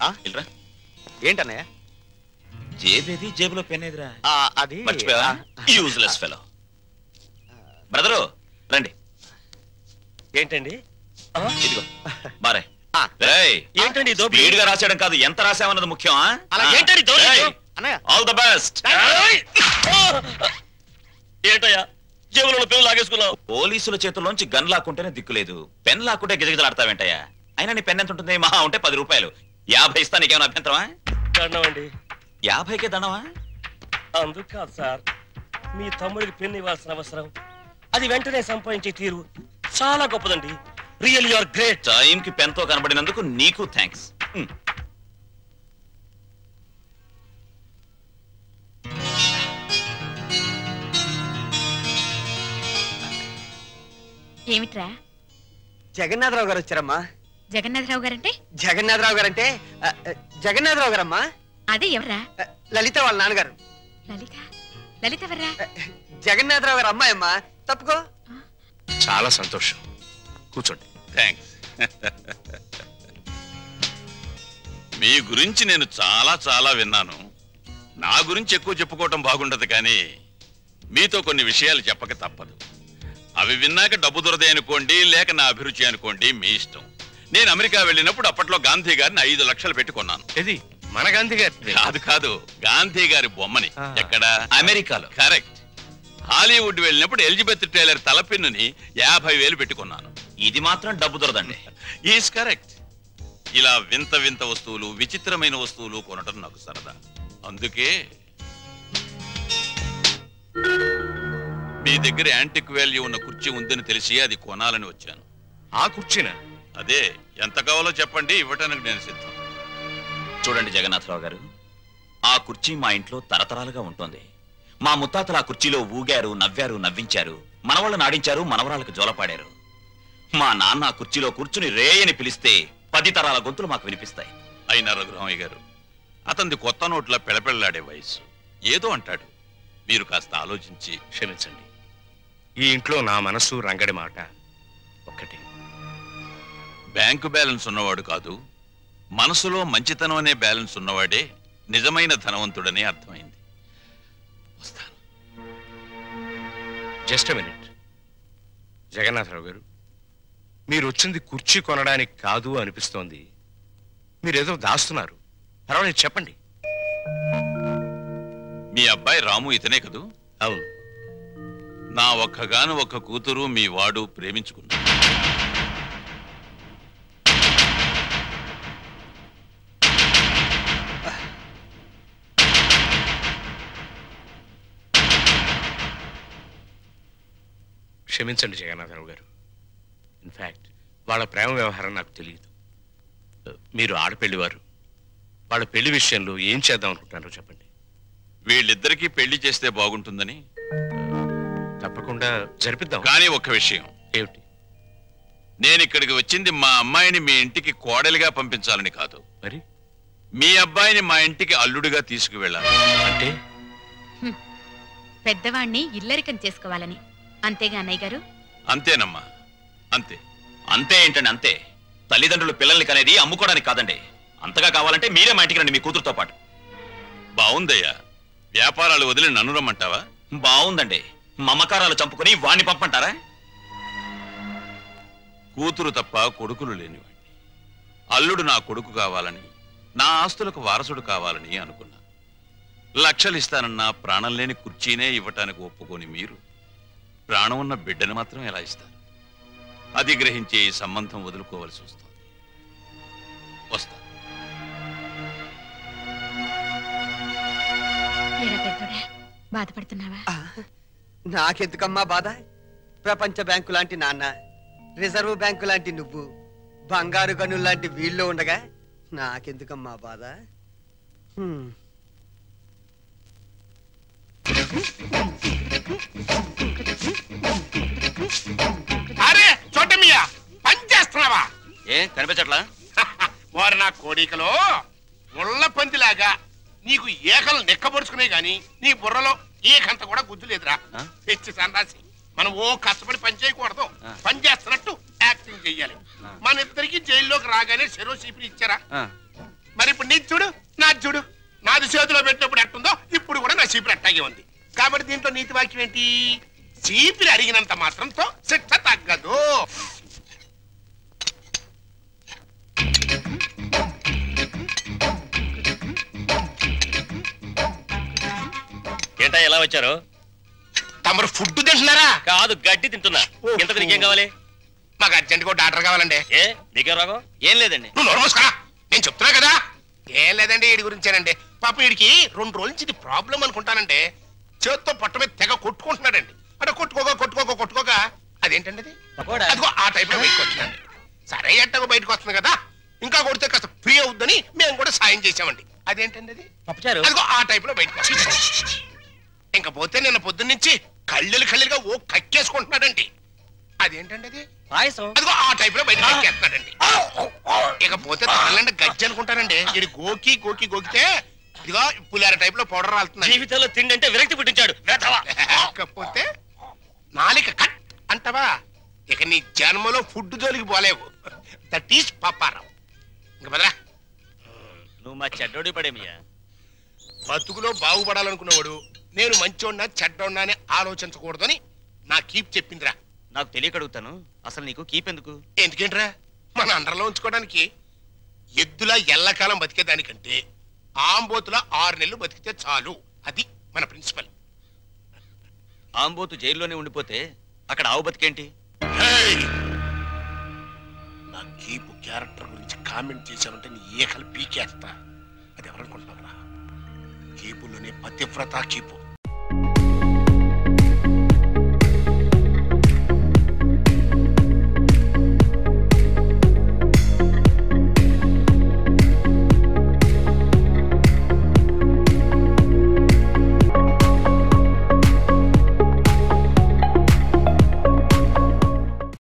ఆ? ఇల్రా ఏంటన్నయ్య జేబేది జేబులో పెన్ ఏదిరా ఆ, అది మర్చిపోయావా ఆ, యూజ్లెస్ ఫెలో బ్రదరు రండి ఏంటండి ఆ? ఇదిగో మారే ఆ. రేయ్ ఏంటండి ఈ దోపిడీ? స్పీడ్ గా రాసేయడం కాదు ఎంత రాసామన్నది ముఖ్యం అలా ఏంటండి దౌర్జన్యం? అన్నయ్య ఆల్ ద బెస్ట్ ఏయ్! ఆ! ఏంటయ్యా జేబులో పెన్ను లాగేసుకున్నావు పోలీసుల చేతుల్లోంచి గన్ లాక్కుంటేనే దిక్కులేదు పెన్ లాక్కుంటే గిజగిజలాడతావేంటయ్యా అయినా నీ పెన్ ఎంత ఉంటుంది మహా ఉంటే పది రూపాయలు యాభై ఇస్తా నీకేమైనా అభ్యంతరమా అండి యాభైకే దండవా అందుకు కాదు సార్ మీ తమ్ముడికి పెన్ను ఇవ్వాల్సిన అవసరం అది వెంటనే సంపాదించే తీరు చాలా గొప్పదండి రియల్ యువర్ గ్రేట్ టైంకి పెన్తో కనబడినందుకు నీకు థ్యాంక్స్ ఏమిట్రా జగన్నాథరావు గారు వచ్చారమ్మా జగన్నాథరావు గారంటే జగన్నాథరావు గారు అంటే ఆ, ఆ, జగన్నాథరావు గారమ్మా అదే ఎవరా ఆ, లలిత వాళ్ళ నాన్నగారు లలిత లలిత ఎవర్రా ఆ, జగన్నాథరావు గారు అమ్మాయి అమ్మా తప్పుకో చాలా సంతోషం కూర్చోండి థ్యాంక్స్ మీ గురించి నేను చాలా చాలా విన్నాను నా గురించి ఎక్కువ చెప్పుకోవటం బాగుండదు కానీ మీతో కొన్ని విషయాలు చెప్పక తప్పదు అవి విన్నాక డబ్బు దొరదే అనుకోండి లేక నా అభిరుచి అనుకోండి మీ ఇష్టం నేను అమెరికా వెళ్ళినప్పుడు అప్పట్లో గాంధీ గారిని ఐదు లక్షలు పెట్టుకున్నాను ఇది మన గాంధీ గారి కాదు కాదు గాంధీ గారి బొమ్మని ఆ. ఎక్కడ అమెరికాలో కరెక్ట్ హాలీవుడ్ వెళ్ళినప్పుడు ఎలిజబెత్ టైలర్ తలపిన్నుని యాభై వేలు పెట్టుకున్నాను ఇది మాత్రం డబ్బు దొరదండి ఈస్ కరెక్ట్ ఇలా వింత వింత వస్తువులు విచిత్రమైన వస్తువులు కొనటం నాకు సరదా అందుకే మీ దగ్గర యాంటిక్ వాల్యూ ఉన్న కుర్చీ ఉందని తెలిసి అది కొనాలని వచ్చాను ఆ కుర్చీనా అదే ఎంత కావాలో చెప్పండి ఇవ్వటానికి నేను సిద్ధం చూడండి జగన్నాథరావు గారు ఆ కుర్చీ మా ఇంట్లో తరతరాలుగా ఉంటుంది మా ముత్తాతలు ఆ కుర్చీలో ఊగారు నవ్వారు నవ్వించారు మనవాళ్ళని ఆడించారు మనవరాలకు జోలపాడారు మా నాన్న ఆ కుర్చీలో కూర్చుని రే అని పిలిస్తే పది తరాల గొంతులు మాకు వినిపిస్తాయి అయినా రఘురామయ్య గారు అతనిది కొత్త నోట్ల పెళపెళ్లాడే వయస్సు ఏదో అంటాడు మీరు కాస్త ఆలోచించి క్షమించండి ఈ ఇంట్లో నా మనసు రంగడి మాట ఒక్కటి బ్యాంకు బ్యాలెన్స్ ఉన్నవాడు కాదు మనసులో మంచితనం అనే బ్యాలెన్స్ ఉన్నవాడే నిజమైన ధనవంతుడని అర్థమైంది వస్తాను జస్ట్ మినిట్ జగన్నాథరావు గారు మీరు వచ్చింది కుర్చీ కొనడానికి కాదు అనిపిస్తోంది మీరేదో దాస్తున్నారు పర్వాలేదు చెప్పండి మీ అబ్బాయి రాము ఇతనే కదూ అవును నా ఒక్కగాను ఒక్క కూతురు మీ వాడు ప్రేమించుకున్నాడు క్షమించండి జగన్నాథరావు గారు ఇన్ఫ్యాక్ట్ వాళ్ళ ప్రేమ వ్యవహారం నాకు తెలియదు మీరు ఆడపెళ్లివారు వాళ్ళ పెళ్లి విషయంలో ఏం చేద్దాం అనుకుంటున్నారో చెప్పండి వీళ్ళిద్దరికీ పెళ్లి చేస్తే బాగుంటుందని తప్పకుండా జరిపిద్దాం కానీ ఒక్క విషయం ఏమిటి నేను ఇక్కడికి వచ్చింది మా అమ్మాయిని మీ ఇంటికి కోడలిగా పంపించాలని కాదు మరి మీ అబ్బాయిని మా ఇంటికి అల్లుడిగా తీసుకువెళ్ళాలి అంటే పెద్దవాణ్ణి ఇల్లరికం చేసుకోవాలని అంతేగా అన్నయ్య గారు అంతేనమ్మా అంతే అంతే ఏంటండి అంతే తల్లిదండ్రులు పిల్లల్ని కనేది అమ్ముకోవడానికి కాదండి అంతగా కావాలంటే మీరే మా ఇంటికి రండి మీ కూతురుతో పాటు బాగుందయ్యా వ్యాపారాలు వదిలి నన్ను రమ్మంటావా బాగుందండి మమకారాలు చంపుకుని వాణ్ణి పంపంటారా కూతురు తప్ప కొడుకులు లేనివాడిని అల్లుడు నా కొడుకు కావాలని నా ఆస్తులకు వారసుడు కావాలని అనుకున్నా లక్షలు ఇస్తానన్నా ప్రాణం లేని కుర్చీనే ఇవ్వటానికి ఒప్పుకొని మీరు ప్రాణం ఉన్న బిడ్డను మాత్రం ఎలా ఇస్తారు అది గ్రహించే ఈ సంబంధం వదులుకోవలసి వస్తుంది వస్తా ఎరా పెద్దోడా బాధపడుతున్నావా ఆ, నాకెందుకమ్మా బాధ ప్రపంచ బ్యాంకు లాంటి నాన్న రిజర్వ్ బ్యాంకు లాంటి నువ్వు బంగారు గనులు లాంటి వీళ్ళు ఉండగా నాకెందుకమ్మా బాధ హ్మ్. అరే చోటమియా పని చేస్తున్నావా ఏ కనిపించట్లా వారు నా కోడికలో ముళ్ళ పందిలాగా నీకు ఏకలు నెక్కబడుచుకునే గాని నీ బుర్రలో ఏకంత కూడా గుద్దు లేదురా ఆ? తెచ్చి సందాసి మనం ఓ కష్టపడి పని చేయకూడదు ఆ. పని చేస్తున్నట్టు యాక్టింగ్ చెయ్యాలి మన ఇద్దరికి జైల్లోకి రాగానే చెరో చీపిరి ఇచ్చారా మరి ఇప్పుడు నీది చూడు నాది చూడు నాది చేతిలో పెట్టినప్పుడు ఎట్టుందో ఇప్పుడు కూడా నా చీపిరి అట్టాగే ఉంది కాబట్టి దీంట్లో నీతి వాక్యం ఏంటి చీపిరి అరిగినంత మాత్రంతో శిక్ష తగ్గదు ఏంటా ఎలా వచ్చారు తమరు ఫుడ్ తింటున్నారా కాదు గడ్డి తింటున్నా ఎంత నీకేం కావాలి మాకు అర్జెంట్గా ఒక డాక్టర్ కావాలండి ఏ నీకేం రాగం ఏం లేదండి నువ్వు నోరు మూసుకురా నేను చెప్తున్నా కదా ఏం లేదండి వీడి గురించేనండి పాప వీడికి రెండు రోజుల నుంచి ఇది ప్రాబ్లం అనుకుంటానండి చేత్తో పొట్ట మీద తెగ కొట్టుకుంటున్నాడండి అంటే కొట్టుకోక కొట్టుకోక కొట్టుకోక అదేంటండి అది పకోడా? అదిగో ఆ టైప్ లో బయటకు వస్తుందండి సరే ఎట్టగో బయటకు వస్తుంది కదా ఇంకా కొడితే కాస్త ఫ్రీ అవుద్దని మేము కూడా సాయం చేసామండి అదేంటండి అది పప్పుచారు అదిగో ఆ టైప్ లో బయటకు వస్తుంది ఇంకా పోతే నిన్న పొద్దున్న నుంచి కళ్ళెలు కళ్ళెలుగా ఓ కక్కేసుకుంటున్నాడండి అదేంటండి అది పాయసం అదిగో ఆ టైప్ లో బయటకు ఎక్కేస్తున్నాడండి ఇకపోతే తనలండి గజ్జి అనుకుంటానండి ఇది గోకి గోకి గోకితే ఇదిగో పులిహార టైప్ లో పౌడర్ రాలుతుంది జీవితంలో తిండి అంటే విరక్తి పుట్టించాడు వేతవా ఇకపోతే నాలిక కట్ అంటవా ఇక నీ జన్మలో ఫుడ్ జోలికి పోలేవు దట్ ఈస్ పప్పారావు ఇంక బదరా నువ్వు మా చెడ్డోడి పడేమియా బతుకులో బాగుపడాలనుకున్నవాడు నేను మంచోడినా చెడ్డోడినా అని ఆలోచించకూడదని నా కీప్ చెప్పిందిరా నాకు తెలియక అడుగుతాను అసలు నీకు కీప్ ఎందుకు ఎందుకేంట్రా మన అండర్లో ఉంచుకోవడానికి ఎద్దులా ఎల్లకాలం బతికేదానికంటే ఆంబోతులా ఆరు నెలలు బతికితే చాలు అది మన ప్రిన్సిపల్ ఆంబోతు జైల్లోనే ఉండిపోతే అక్కడ ఆవు బతికేంటి ఏయ్! నా కీపు క్యారెక్టర్ గురించి కామెంట్ చేశావంటే నీ ఏకలు పీకేస్తా అది ఎవరనుకుంటున్నావురా కీపులోనే పతివ్రత కీపు